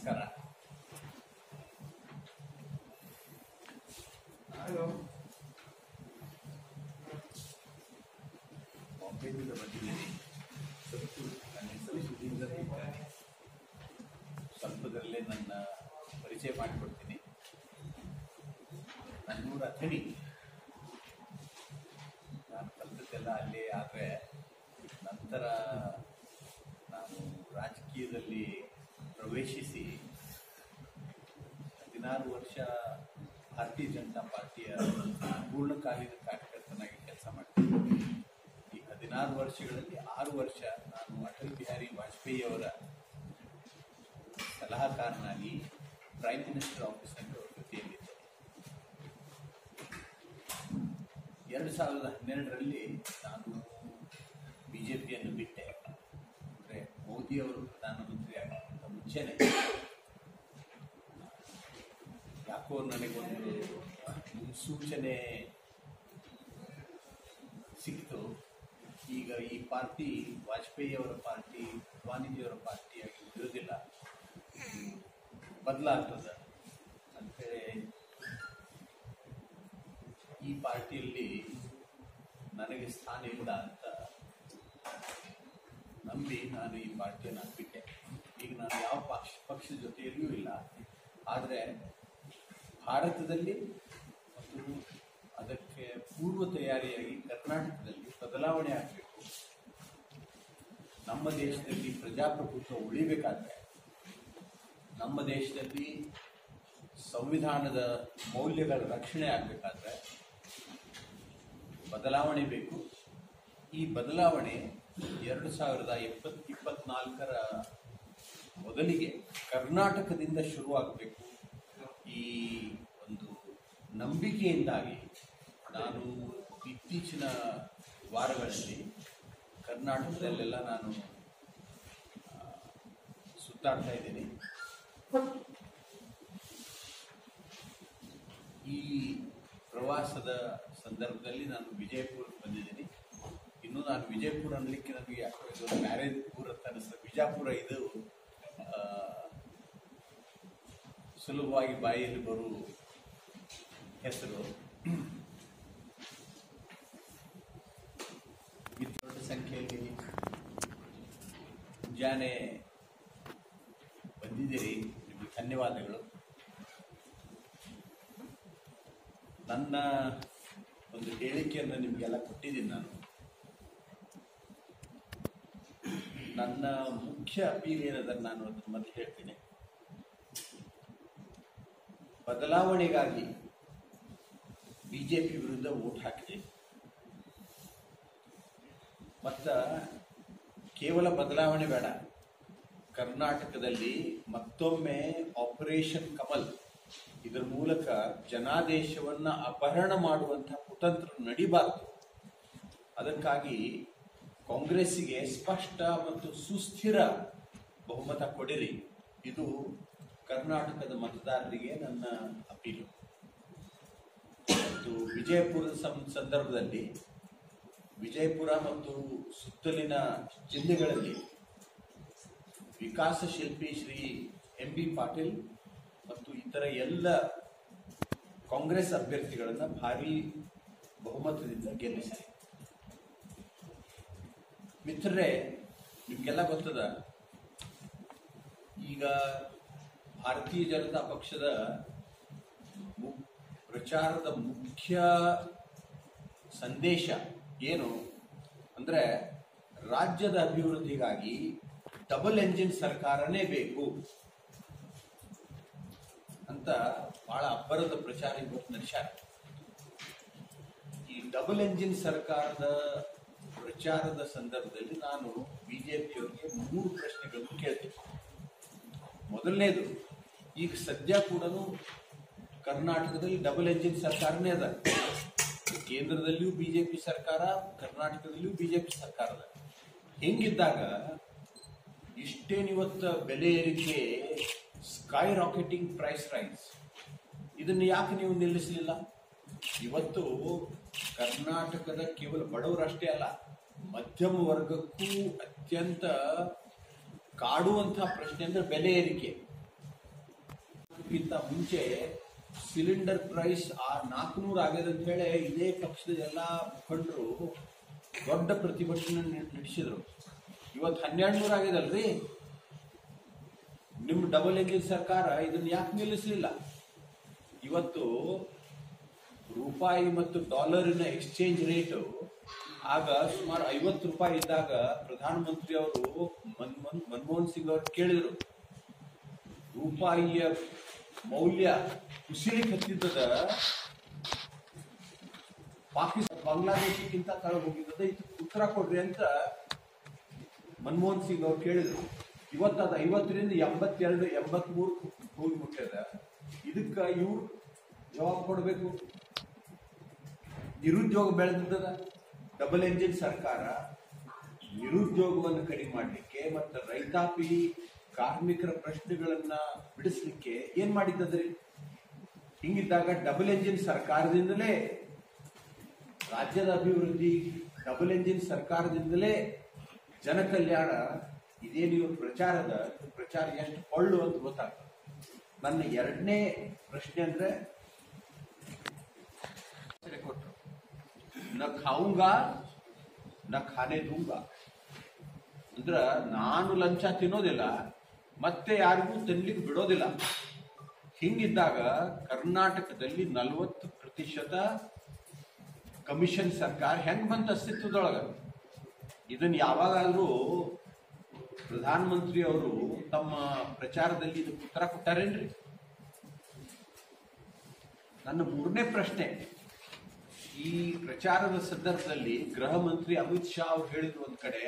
ನಮಸ್ಕಾರ ಬಾಂಬೆಯಿಂದ ಬಂದಿದ್ದೀನಿ ಸ್ವಲ್ಪ ನನ್ನ ಹೆಸರು ಸುಧೀಂದ್ರ ತಿವಾರಿ. ಸ್ವಲ್ಪದರಲ್ಲೇ ನನ್ನ ಪರಿಚಯ ಮಾಡಿಕೊಡ್ತೀನಿ ನನ್ನೂರ ಅಥಣಿ ನಾನು ಕಲಿತದ್ದೆಲ್ಲ ಅಲ್ಲೇ ಆದರೆ ನಂತರ ನಾನು ರಾಜಕೀಯದಲ್ಲಿ ಪ್ರವೇಶಿಸಿ ಹದಿನಾರು ವರ್ಷ ಭಾರತೀಯ ಜನತಾ ಪಾರ್ಟಿಯ ಪೂರ್ಣಕಾಲಿಕ ಕಾರ್ಯಕರ್ತನಾಗಿ ಕೆಲಸ ಮಾಡ್ತೀನಿ ಈ ಹದಿನಾರು ವರ್ಷಗಳಲ್ಲಿ ಆರು ವರ್ಷ ನಾನು ಅಟಲ್ ಬಿಹಾರಿ ವಾಜಪೇಯಿ ಅವರ ಸಲಹಾಕಾರನಾಗಿ ಪ್ರೈಮ್ ಮಿನಿಸ್ಟರ್ ಆಫೀಸ್ನಲ್ಲಿ ಅವ್ರ ಜೊತೆಯಲ್ಲಿದ್ದೆ ಎರಡು ಸಾವಿರದ ಹನ್ನೆರಡರಲ್ಲಿ ನಾನು ಬಿ ಜೆ ಪಿಯನ್ನು ಬಿಟ್ಟೆ ಅಂದರೆ ಮೋದಿ ಅವರು ಪ್ರಧಾನಮಂತ್ರಿ ಆಗೋಕ್ಕಿಂತ ಮುಂಚೆನೆ ಯಾಕೋ ನನಗೊಂದು ಮುನ್ಸೂಚನೆ ಸಿಕ್ತು ಈಗ ಈ ಪಾರ್ಟಿ ವಾಜಪೇಯಿ ಅವರ ಪಾರ್ಟಿ ಸ್ವಾಮೀಜಿಯವರ ಪಾರ್ಟಿಯಾಗಿ ಇರೋದಿಲ್ಲ ಬದಲಾಗ್ತದೆ ಅಂತೇಳಿ ಈ ಪಾರ್ಟಿಯಲ್ಲಿ ನನಗೆ ಸ್ಥಾನ ಇಲ್ಲ ಅಂತ ನಂಬಿ ನಾನು ಈ ಪಾರ್ಟಿಯನ್ನು ಬಿಟ್ಟೆ ಈಗ ನಾನು ಯಾವ ಪಕ್ಷ ಪಕ್ಷದ ಜೊತೆಯಲ್ಲಿಯೂ ಇಲ್ಲ ಆದರೆ ಭಾರತದಲ್ಲಿ ಮತ್ತು ಅದಕ್ಕೆ ಪೂರ್ವ ತಯಾರಿಯಾಗಿ ಕರ್ನಾಟಕದಲ್ಲಿ ಬದಲಾವಣೆ ಆಗಬೇಕು ನಮ್ಮ ದೇಶದಲ್ಲಿ ಪ್ರಜಾಪ್ರಭುತ್ವ ಉಳಿಬೇಕಾದ್ರೆ ನಮ್ಮ ದೇಶದಲ್ಲಿ ಸಂವಿಧಾನದ ಮೌಲ್ಯಗಳ ರಕ್ಷಣೆ ಆಗಬೇಕಾದ್ರೆ ಬದಲಾವಣೆ ಬೇಕು ಈ ಬದಲಾವಣೆ ಎರಡು ಸಾವಿರದ ಇಪ್ಪತ್ ಇಪ್ಪತ್ನಾಲ್ಕರ ಮೊದಲಿಗೆ ಕರ್ನಾಟಕದಿಂದ ಶುರುವಾಗಬೇಕು ಈ ಒಂದು ನಂಬಿಕೆಯಿಂದಾಗಿ ನಾನು ಇತ್ತೀಚಿನ ವಾರಗಳಲ್ಲಿ ಕರ್ನಾಟಕದಲ್ಲೆಲ್ಲ ನಾನು ಆ, ಸುತ್ತಾಡ್ತಾ ಇದ್ದೀನಿ ಈ ಪ್ರವಾಸದ ಸಂದರ್ಭದಲ್ಲಿ ನಾನು ವಿಜಯಪುರಕ್ಕೆ ಬಂದಿದ್ದೀನಿ ಇನ್ನು ನಾನು ವಿಜಯಪುರ ಅನ್ಲಿಕ್ಕೆ ನನಗೆ ಯಾಕೋ ಇದು ಮ್ಯಾರೇಜ್ ಪೂರ ಅಂತ ಅನಿಸ್ತದೆ ವಿಜಾಪುರ ಇದು ಆ, ಸುಲಭವಾಗಿ ಬಾಯಿಯಲ್ಲಿ ಬರುವ ಹೆಸರು ಇಷ್ಟು ದೊಡ್ಡ ಸಂಖ್ಯೆಯಲ್ಲಿ ಮುಂಜಾನೆ ಬಂದಿದ್ದೀರಿ ನಿಮಗೆ ಧನ್ಯವಾದಗಳು ನನ್ನ ಒಂದು ಹೇಳಿಕೆಯನ್ನು ನಿಮಗೆಲ್ಲ ಕೊಟ್ಟಿದ್ದೀನಿ ನಾನು ನನ್ನ ಮುಖ್ಯ ಅಪೀಲ್ ಏನದನ್ನು ನಾನು ಅದನ್ನು ಮತ್ತೆ ಹೇಳ್ತೀನಿ ಬದಲಾವಣೆಗಾಗಿ ಬಿಜೆಪಿ ವಿರುದ್ಧ ವೋಟ್ ಹಾಕಿದೆ ಮತ್ತ ಕೇವಲ ಬದಲಾವಣೆ ಬೇಡ ಕರ್ನಾಟಕದಲ್ಲಿ ಮತ್ತೊಮ್ಮೆ ಆಪರೇಷನ್ ಕಮಲ್ ಇದರ ಮೂಲಕ ಜನಾದೇಶವನ್ನ ಅಪಹರಣ ಮಾಡುವಂತಹ ಕುತಂತ್ರ ನಡಿಬಾರದು ಅದಕ್ಕಾಗಿ ಕಾಂಗ್ರೆಸ್ಸಿಗೆ ಸ್ಪಷ್ಟ ಮತ್ತು ಸುಸ್ಥಿರ ಬಹುಮತ ಕೊಡಿರಿ ಇದು ಕರ್ನಾಟಕದ ಮತದಾರರಿಗೆ ನನ್ನ ಅಪೀಲು ಮತ್ತು ವಿಜಯಪುರದ ಸಂ- ಸಂದರ್ಭದಲ್ಲಿ ವಿಜಯಪುರ ಮತ್ತು ಸುತ್ತಲಿನ ಜಿಲ್ಲೆಗಳಲ್ಲಿ ವಿಕಾಸ ಶಿಲ್ಪಿ ಶ್ರೀ ಎಂ ಬಿ ಪಾಟೀಲ್ ಮತ್ತು ಇತರ ಎಲ್ಲ ಕಾಂಗ್ರೆಸ್ ಅಭ್ಯರ್ಥಿಗಳನ್ನ ಭಾರಿ ಬಹುಮತದಿಂದ ಗೆಲ್ಲಿಸಿದೆ ಮಿತ್ರರೇ ನಿಮ್ಗೆಲ್ಲ ಗೊತ್ತದ ಈಗ ಭಾರತೀಯ ಜನತಾ ಪಕ್ಷದ ಮು- ಪ್ರಚಾರದ ಮುಖ್ಯ ಸಂದೇಶ ಏನು ಅಂದ್ರೆ ರಾಜ್ಯದ ಅಭಿವೃದ್ಧಿಗಾಗಿ ಡಬಲ್ ಎಂಜಿನ್ ಸರ್ಕಾರನೇ ಬೇಕು ಅಂತ ಬಹಳ ಅಬ್ಬರದ ಪ್ರಚಾರ ಇವತ್ತು ನಡೆಸ್ಯಾರ ಈ ಡಬಲ್ ಎಂಜಿನ್ ಸರ್ಕಾರದ ಪ್ರಚಾರದ ಸಂದರ್ಭದಲ್ಲಿ ನಾನು ಬಿಜೆಪಿಯವರಿಗೆ ಮೂರು ಪ್ರಶ್ನೆಗಳನ್ನು ಕೇಳ್ತೀನಿ ಮೊದಲನೇದು ಈಗ ಸದ್ಯ ಕೂಡ ಕರ್ನಾಟಕದಲ್ಲಿ ಡಬಲ್ ಎಂಜಿನ್ ಸರ್ಕಾರನೇ ಅದ ಕೇಂದ್ರದಲ್ಲಿಯೂ ಬಿಜೆಪಿ ಸರ್ಕಾರ ಕರ್ನಾಟಕದಲ್ಲಿಯೂ ಬಿಜೆಪಿ ಸರ್ಕಾರ ಅದ ಹೆಂಗಿದ್ದಾಗ ಇಷ್ಟೇನಿವತ್ತ ಬೆಲೆ ಏರಿಕೆ ಸ್ಕೈ ರಾಕೆಟಿಂಗ್ ಪ್ರೈಸ್ ರೈಸ್ ಇದನ್ನು ಯಾಕೆ ನೀವು ನಿಲ್ಲಿಸಲಿಲ್ಲ ಇವತ್ತು ಕರ್ನಾಟಕದ ಕೇವಲ ಬಡವರಷ್ಟೇ ಅಲ್ಲ ಮಧ್ಯಮ ವರ್ಗಕ್ಕೂ ಅತ್ಯಂತ ಕಾಡುವಂತಹ ಪ್ರಶ್ನೆ ಅಂದ್ರೆ ಬೆಲೆ ಏರಿಕೆ ಕ್ಕಿಂತ ಮುಂಚೆ ಸಿಲಿಂಡರ್ ಪ್ರೈಸ್ ಆ ನಾಲ್ಕುನೂರು ಆಗ್ಯದ ಅಂತ ಹೇಳಿ ಇದೇ ಪಕ್ಷದ ಎಲ್ಲ ಮುಖಂಡರು ದೊಡ್ಡ ಪ್ರತಿಭಟನೆ ನಡೆಸಿದ್ರು ಇವತ್ತು ಹನ್ನೆರಡು ನೂರು ಆಗ್ಯದಲ್ರಿ ನಿಮ್ಮ ಡಬಲ್ ಎಂಜಿನ್ ಸರ್ಕಾರ ಇದನ್ನ ಯಾಕೆ ನಿಲ್ಲಿಸಲಿಲ್ಲ ಇವತ್ತು ರೂಪಾಯಿ ಮತ್ತು ಡಾಲರಿನ ಎಕ್ಸ್ಚೇಂಜ್ ರೇಟು ಆಗ ಸುಮಾರು ಐವತ್ತು ರೂಪಾಯಿ ಇದ್ದಾಗ ಪ್ರಧಾನಮಂತ್ರಿ ಅವರು ಮನ್ಮೋಹನ್ ಮನಮೋಹನ್ ಸಿಂಗ್ ಅವರು ಕೇಳಿದರು ರೂಪಾಯಿಯ ಮೌಲ್ಯ ಕುಸಿಲಿಕ್ಕೆ ಹತ್ತಿದ್ದದ ಪಾಕಿಸ್ತಾನ ಬಾಂಗ್ಲಾದೇಶಕ್ಕಿಂತ ಕೆಳಗೆ ಹೋಗಿದ್ದದ ಇದಕ್ಕೆ ಉತ್ತರ ಕೊಡ್ರಿ ಅಂತ ಮನಮೋಹನ್ ಸಿಂಗ್ ಅವ್ರು ಕೇಳಿದ್ರು ಇವತ್ತು ಅದು ಐವತ್ತರಿಂದ ಎಂಬತ್ತೆರಡು ಎಂಬತ್ಮೂರು ಹೋಗಿ ಮುಟ್ಟ್ಯದ ಇದಕ್ಕ ಇವ್ರು ಜವಾಬ್ ಕೊಡಬೇಕು ನಿರುದ್ಯೋಗ ಬೆಳೆದಿದ್ದದ ಡಬಲ್ ಎಂಜಿನ್ ಸರ್ಕಾರ ನಿರುದ್ಯೋಗವನ್ನು ಕಡಿಮೆ ಮಾಡಲಿಕ್ಕೆ ಮತ್ತು ರೈತಾಪಿ ಕಾರ್ಮಿಕರ ಪ್ರಶ್ನೆಗಳನ್ನ ಬಿಡಿಸ್ಲಿಕ್ಕೆ ಏನ್ ಮಾಡಿದ್ದದ್ರಿ ಹಿಂಗಿದ್ದಾಗ ಡಬಲ್ ಎಂಜಿನ್ ಸರ್ಕಾರದಿಂದಲೇ ರಾಜ್ಯದ ಅಭಿವೃದ್ಧಿ ಡಬಲ್ ಎಂಜಿನ್ ಸರ್ಕಾರದಿಂದಲೇ ಜನ ಕಲ್ಯಾಣ ಇದೇನು ಇವ್ರ ಪ್ರಚಾರದ ಪ್ರಚಾರ ಎಷ್ಟು ಕೊಳ್ಳು ಅಂತ ಗೊತ್ತಾಗ್ತದೆ ನನ್ನ ಎರಡನೇ ಪ್ರಶ್ನೆ ಅಂದ್ರೆ ಕೊಟ್ಟರು ನ ಖಾವುಂಗ ನ ಖಾನೆ ದೂಂಗ ಅಂದ್ರ ನಾನು ಲಂಚ ತಿನ್ನೋದಿಲ್ಲ ಮತ್ತೆ ಯಾರಿಗೂ ತಿನ್ಲಿಕ್ಕೆ ಬಿಡೋದಿಲ್ಲ ಹಿಂಗಿದ್ದಾಗ ಕರ್ನಾಟಕದಲ್ಲಿ ನಲವತ್ತು ಪ್ರತಿಶತ ಕಮಿಷನ್ ಸರ್ಕಾರ ಹೆಂಗ್ ಬಂತ ಅಸ್ತಿತ್ವದೊಳಗ ಇದನ್ನ ಯಾವಾಗಾದ್ರೂ ಪ್ರಧಾನಮಂತ್ರಿ ಅವರು ತಮ್ಮ ಪ್ರಚಾರದಲ್ಲಿ ಇದಕ್ಕೆ ಉತ್ತರ ಕೊಟ್ಟಾರೇನ್ರಿ ನನ್ನ ಮೂರನೇ ಪ್ರಶ್ನೆ ಈ ಪ್ರಚಾರದ ಸಂದರ್ಭದಲ್ಲಿ ಗೃಹ ಮಂತ್ರಿ ಅಮಿತ್ ಶಾ ಅವ್ರು ಹೇಳಿದ್ರು ಒಂದ್ ಕಡೆ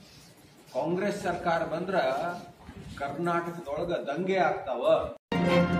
ಕಾಂಗ್ರೆಸ್ ಸರ್ಕಾರ ಬಂದ್ರ ಕರ್ನಾಟಕದೊಳಗ ದಂಗೆ ಆಗ್ತಾವ